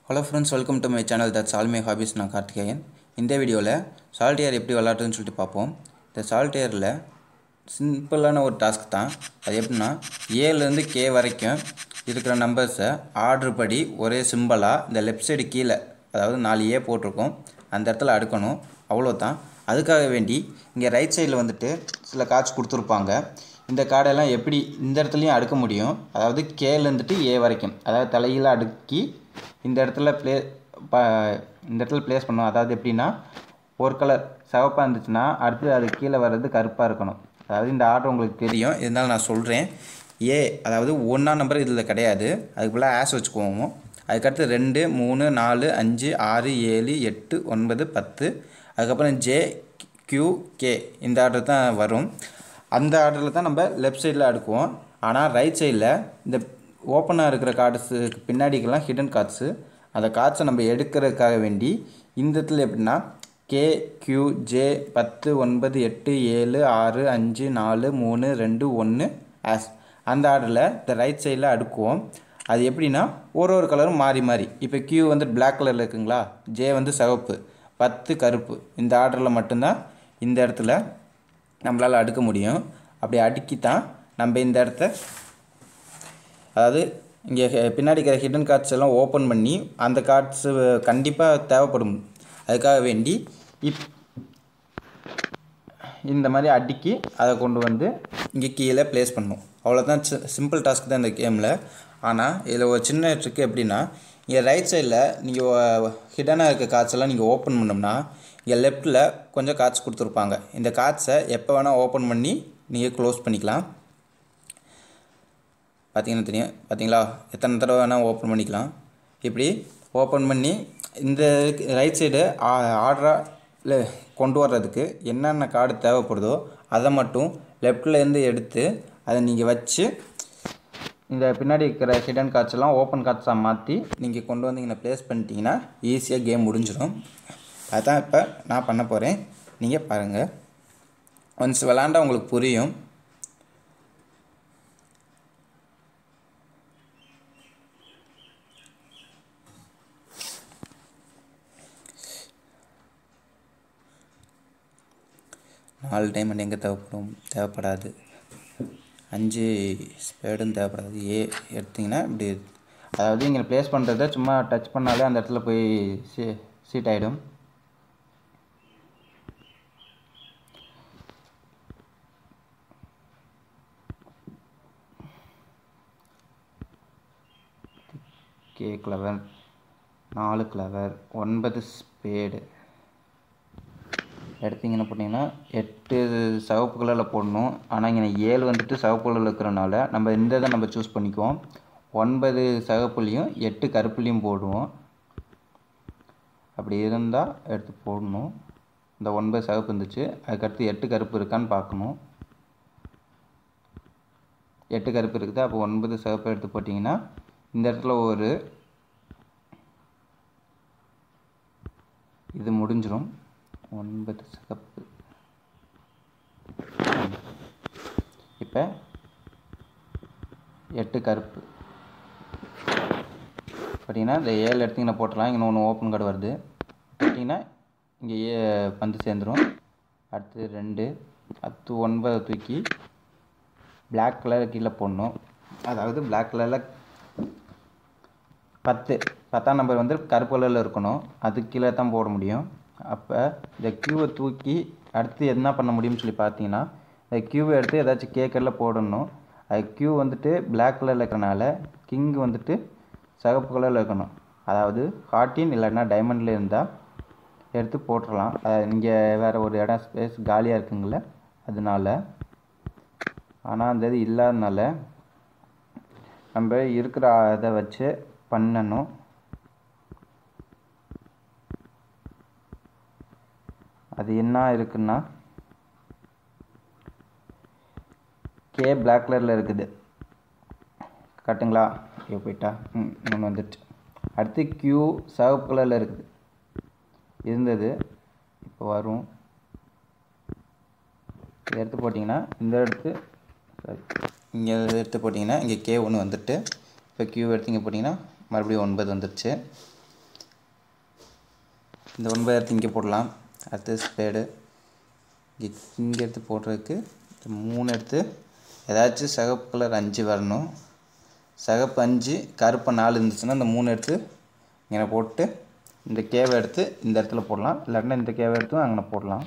hello friends welcome to my channel that's all my hobbies நான் கார்த்திகேயன் இந்த வீடியோவில் சால்டியர் எப்படி விளாட்றதுன்னு சொல்லிட்டு பார்ப்போம் இந்த சால்டியரில் சிம்பிளான ஒரு டாஸ்க் தான் அது எப்படின்னா ஏலேருந்து கே வரைக்கும் இருக்கிற நம்பர்ஸை ஆர்டர் படி ஒரே சிம்பிளாக இந்த லெஃப்ட் சைடு கீழே அதாவது நாலு ஏ போட்டிருக்கோம் அந்த இடத்துல அடுக்கணும் அவ்வளோதான் அதுக்காக வேண்டி இங்கே ரைட் சைடில் வந்துட்டு சில கார்ட்ஸ் கொடுத்துருப்பாங்க இந்த கார்டெல்லாம் எப்படி இந்த இடத்துலையும் அடுக்க முடியும் அதாவது கேலேருந்துட்டு ஏ வரைக்கும் அதாவது தலையில் அடுக்கி இந்த இடத்துல ப்ளே ப இந்த இடத்துல ப்ளேஸ் பண்ணணும் அதாவது எப்படின்னா ஒரு கலர் சிவப்பாக இருந்துச்சுன்னா அடுத்து அது கீழே வர்றது கருப்பாக இருக்கணும் அதாவது இந்த ஆர்டர் உங்களுக்கு தெரியும் இருந்தாலும் நான் சொல்கிறேன் ஏ அதாவது ஒன்றா நம்பர் இதில் கிடையாது அதுக்கு பதிலாக ஆஸ் வச்சுக்குவோம் அதுக்கடுத்து ரெண்டு மூணு நாலு அஞ்சு ஆறு ஏழு எட்டு ஒன்பது பத்து அதுக்கப்புறம் ஜே கியூ கே இந்த ஆர்டர் தான் வரும் அந்த ஆர்டரில் தான் நம்ம லெஃப்ட் சைடில் அடுக்குவோம் ஆனால் ரைட் சைடில் இந்த ஓப்பனாக இருக்கிற கார்ட்ஸுக்கு பின்னாடிக்கெல்லாம் ஹிடன் கார்ட்ஸு அந்த கார்ட்ஸை நம்ம எடுக்கிறதுக்காக வேண்டி இந்த இடத்துல எப்படின்னா கே கியூ ஜே பத்து ஒன்பது எட்டு ஏழு ஆறு அஞ்சு நாலு மூணு ரெண்டு ஒன்று ஆஸ் அந்த ஆர்டரில் இந்த ரைட் சைடில் அடுக்குவோம் அது எப்படின்னா ஒரு ஒரு கலரும் மாறி மாறி இப்போ கியூ வந்து பிளாக் கலரில் இருக்குங்களா ஜே வந்து சிவப்பு பத்து கருப்பு இந்த ஆர்டரில் மட்டும்தான் இந்த இடத்துல நம்மளால் அடுக்க முடியும் அப்படி அடுக்கி தான் நம்ம இந்த இடத்த அதாவது இங்கே பின்னாடி இருக்கிற ஹிடன் கார்ட்ஸ் எல்லாம் ஓப்பன் பண்ணி அந்த கார்ட்ஸு கண்டிப்பாக தேவைப்படும் அதுக்காக வேண்டி இப் இந்த மாதிரி அடுக்கி அதை கொண்டு வந்து இங்கே கீழே ப்ளேஸ் பண்ணணும் அவ்வளோதான் சிம்பிள் டாஸ்க் தான் இந்த கேமில் ஆனால் இதில் ஒரு சின்ன ட்ரிக் எப்படின்னா இங்கே ரைட் சைடில் நீங்கள் ஹிடனாக இருக்க கார்ட்ஸ் எல்லாம் நீங்கள் ஓப்பன் பண்ணோம்னா இங்கே லெஃப்ட்டில் கொஞ்சம் கார்ட்ஸ் கொடுத்துருப்பாங்க இந்த கார்ட்ஸை எப்போ வேணால் ஓப்பன் பண்ணி நீங்கள் க்ளோஸ் பண்ணிக்கலாம் பார்த்தீங்கன்னா தெரியும் பார்த்தீங்களா எத்தனை தடவை வேணால் ஓப்பன் பண்ணிக்கலாம் இப்படி ஓப்பன் பண்ணி இந்த ரைட் சைடு ஆர்டராக கொண்டு வர்றதுக்கு என்னென்ன கார்டு தேவைப்படுதோ அதை மட்டும் லெஃப்ட்லேருந்து எடுத்து அதை நீங்கள் வச்சு இந்த பின்னாடி இருக்கிற ஹிடன் கார்ட்ஸ் எல்லாம் ஓப்பன் கார்ட்ஸாக மாற்றி நீங்கள் கொண்டு வந்து இங்கே ப்ளேஸ் பண்ணிட்டீங்கன்னா ஈஸியாக கேம் முடிஞ்சிடும் அதுதான் இப்போ நான் பண்ண போகிறேன் நீங்கள் பாருங்கள் ஒன்ஸ் விளாண்டா உங்களுக்கு புரியும் நாலு டைமண்ட் எங்கே தேவைப்படும் தேவைப்படாது அஞ்சு ஸ்பேடும் தேவைப்படாது ஏ எடுத்திங்கன்னா இப்படி அதாவது இங்கே ப்ளேஸ் பண்ணுறத சும்மா டச் பண்ணாலே அந்த இடத்துல போய் சீ சீட் ஆகிடும் கே கிளவர் நாலு கிளவர் ஒன்பது ஸ்பேடு எடுத்திங்கன்னு போட்டிங்கன்னா எட்டு சிவப்பு கலரில் போடணும் ஆனால் இங்கே ஏழு வந்துட்டு சிவப்பு கலரில் இருக்கிறனால நம்ம இந்த இதை நம்ம சூஸ் பண்ணிக்குவோம் ஒன்பது சிவப்புலையும் எட்டு கருப்புலையும் போடுவோம் அப்படி இருந்தால் எடுத்து போடணும் இந்த ஒன்பது சிவப்பு இருந்துச்சு அதுக்கடுத்து எட்டு கருப்பு இருக்கான்னு பார்க்கணும் எட்டு கருப்பு இருக்குது அப்போ ஒன்பது சிவப்பு எடுத்து போட்டிங்கன்னா இந்த இடத்துல ஒரு இது முடிஞ்சிடும் ஒன்பது சிகப்பு இப்போ எட்டு கருப்பு பார்த்தீங்கன்னா இந்த ஏழு எடுத்திங்கன்னா போட்டலாம் இங்கே ஒன்று ஓப்பன் கார்டு வருது பார்த்தீங்கன்னா இங்கே ஏ வந்து சேர்ந்துடும் அடுத்து ரெண்டு அடுத்து ஒன்பதை தூக்கி பிளாக் கலர் கீழே போடணும் அதாவது பிளாக் கலரில் பத்து பத்தாம் நம்பர் வந்து கருப்பு கலரில் இருக்கணும் அதுக்கு கீழே தான் போட முடியும் அப்போ இந்த க்யூவை தூக்கி அடுத்து என்ன பண்ண முடியும்னு சொல்லி பார்த்தீங்கன்னா இந்த க்யூவை எடுத்து ஏதாச்சும் கேக்கரில் போடணும் அது க்யூ வந்துட்டு பிளாக் கலரில் இருக்கிறனால கிங் வந்துட்டு சிகப்பு கலரில் இருக்கணும் அதாவது ஹார்டின் இல்லைன்னா டைமண்டில் இருந்தால் எடுத்து போட்டுடலாம் இங்கே வேறு ஒரு இடம் ஸ்பேஸ் காலியாக இருக்குங்கள அதனால ஆனால் அந்த இது இல்லாதனால நம்ம இருக்கிற இதை வச்சு பண்ணணும் அது என்ன இருக்குன்னா கே பிளாக் கலரில் இருக்குது கட்டுங்களா ஐயோ போயிட்டா ம் இன்னொன்று வந்துடுச்சு அடுத்து க்யூ சிவப்பு கலரில் இருக்குது இருந்தது இப்போ வரும் இதை எடுத்து போட்டிங்கன்னா இந்த எடுத்து சாரி இங்கே எடுத்து போட்டிங்கன்னா இங்கே கே ஒன்று வந்துட்டு இப்போ க்யூ எடுத்து இங்கே போட்டிங்கன்னா மறுபடியும் ஒன்பது வந்துடுச்சு இந்த ஒன்பது எடுத்து இங்கே போடலாம் அடுத்து ஸ்பேடு இங்கே இங்கே எடுத்து போடுறதுக்கு இந்த மூணு எடுத்து ஏதாச்சும் சிகப்பு கலர் அஞ்சு வரணும் சிகப்பு அஞ்சு கருப்பு நாலு இருந்துச்சுன்னா இந்த மூணு எடுத்து இங்கே போட்டு இந்த கேவை எடுத்து இந்த இடத்துல போடலாம் இல்லாட்டினா இந்த கேவை எடுத்து அங்கே போடலாம்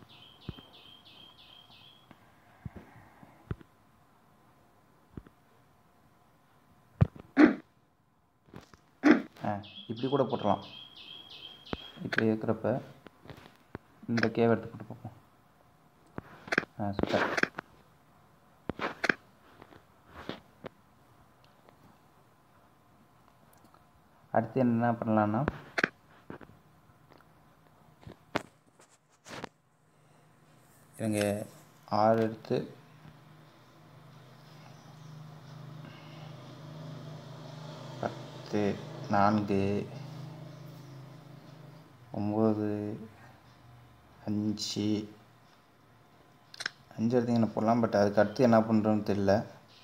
ஆ இப்படி கூட போட்டுடலாம் இப்படி இருக்கிறப்ப இந்த கேவை எடுத்து போட்டு பார்ப்போம் ஆ சூப்பர் அடுத்து என்ன பண்ணலான்னா இவங்க ஆறு எடுத்து பத்து நான்கு ஒம்பது அஞ்சு அஞ்சு எடுத்து என்ன போடலாம் பட் அதுக்கு அடுத்து என்ன பண்ணுறோன்னு தெரியல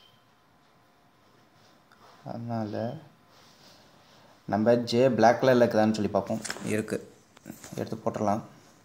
அதனால் நம்ம ஜே பிளாக் கலரில் இருக்குதான்னு சொல்லி பார்ப்போம் இருக்குது எடுத்து போட்டுடலாம்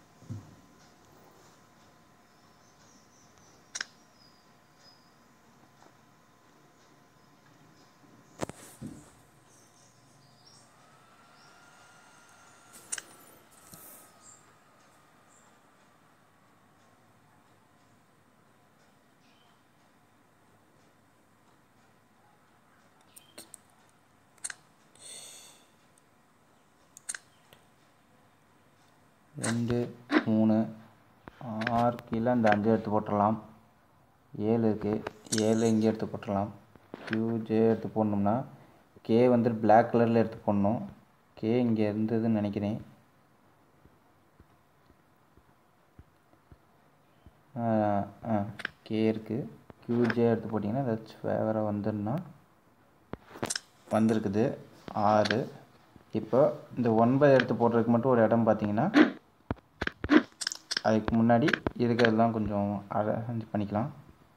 ரெண்டு மூணு ஆறு கீழே இந்த அஞ்சு எடுத்து போட்டுடலாம் ஏழு இருக்குது ஏழு இங்கே எடுத்து போட்டுடலாம் கியூ ஜே எடுத்து போடணும்னா கே வந்துட்டு பிளாக் கலரில் எடுத்து போடணும் கே இங்கே இருந்ததுன்னு நினைக்கிறேன் ஆ கே இருக்குது கியூஜே எடுத்து போட்டிங்கன்னா ஏதாச்சும் ஃபேவராக வந்துருன்னா வந்திருக்குது ஆறு இப்போ இந்த ஒன்பது எடுத்து போடுறதுக்கு மட்டும் ஒரு இடம் பார்த்தீங்கன்னா அதுக்கு முன்னாடி இருக்கிறதெல்லாம் கொஞ்சம் அரேஞ்ச் பண்ணிக்கலாம்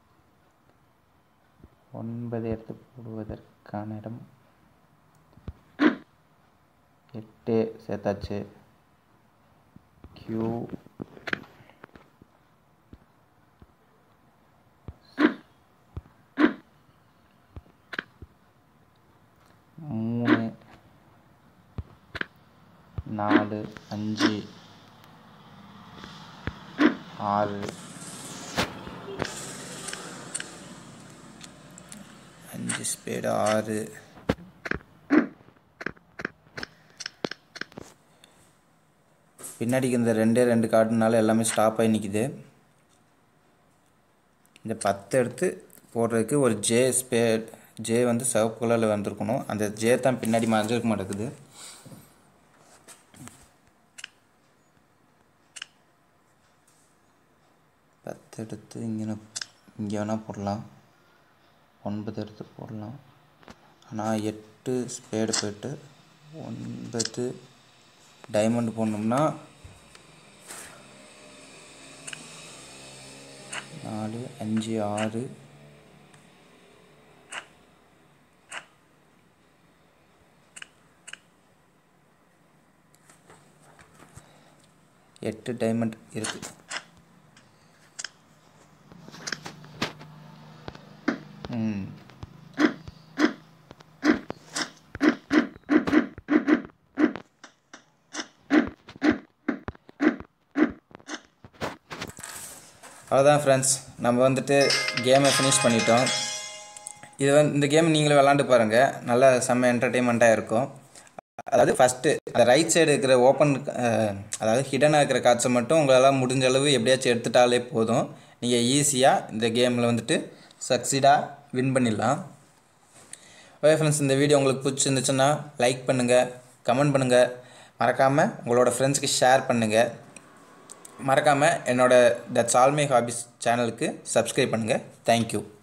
ஒன்பது எடுத்து போடுவதற்கான இடம் எட்டு சேர்த்தாச்சு கியூ மூணு நாலு அஞ்சு ஆறு அஞ்சு ஸ்பேடு ஆறு பின்னாடிக்கு இந்த ரெண்டே ரெண்டு கார்டுனால எல்லாமே ஸ்டாப் ஆகி நிற்கிது இந்த பத்து எடுத்து போடுறதுக்கு ஒரு ஜே ஸ்பே ஜே வந்து சிவப்பு கலரில் வந்திருக்கணும் அந்த ஜே தான் பின்னாடி மறைஞ்சிருக்க மாட்டேங்குது பத்து எடுத்து இங்கே இங்கே வேணால் போடலாம் ஒன்பது எடுத்து போடலாம் ஆனால் எட்டு ஸ்பேடு போயிட்டு ஒன்பது டைமண்ட் போடணும்னா நாலு அஞ்சு ஆறு எட்டு டைமண்ட் இருக்குது ம் அவ்வளோதான் ஃப்ரெண்ட்ஸ் நம்ம வந்துட்டு கேமை ஃபினிஷ் பண்ணிட்டோம் இது வந்து இந்த கேம் நீங்களும் விளாண்டு பாருங்கள் நல்ல செம்ம என்டர்டெயின்மெண்ட்டாக இருக்கும் அதாவது ஃபஸ்ட்டு அந்த ரைட் சைடு இருக்கிற ஓப்பன் அதாவது ஹிடனாக இருக்கிற காட்சை மட்டும் உங்களால் முடிஞ்ச அளவு எப்படியாச்சும் எடுத்துட்டாலே போதும் நீங்கள் ஈஸியாக இந்த கேமில் வந்துட்டு சக்சீடாக வின் பண்ணிடலாம் ஓகே ஃப்ரெண்ட்ஸ் இந்த வீடியோ உங்களுக்கு பிடிச்சிருந்துச்சுன்னா லைக் பண்ணுங்கள் கமெண்ட் பண்ணுங்கள் மறக்காமல் உங்களோட ஃப்ரெண்ட்ஸுக்கு ஷேர் பண்ணுங்கள் மறக்காமல் என்னோட தட்ஸ் ஆல் மை ஹாபிஸ் சேனலுக்கு சப்ஸ்கிரைப் பண்ணுங்கள் தேங்க்யூ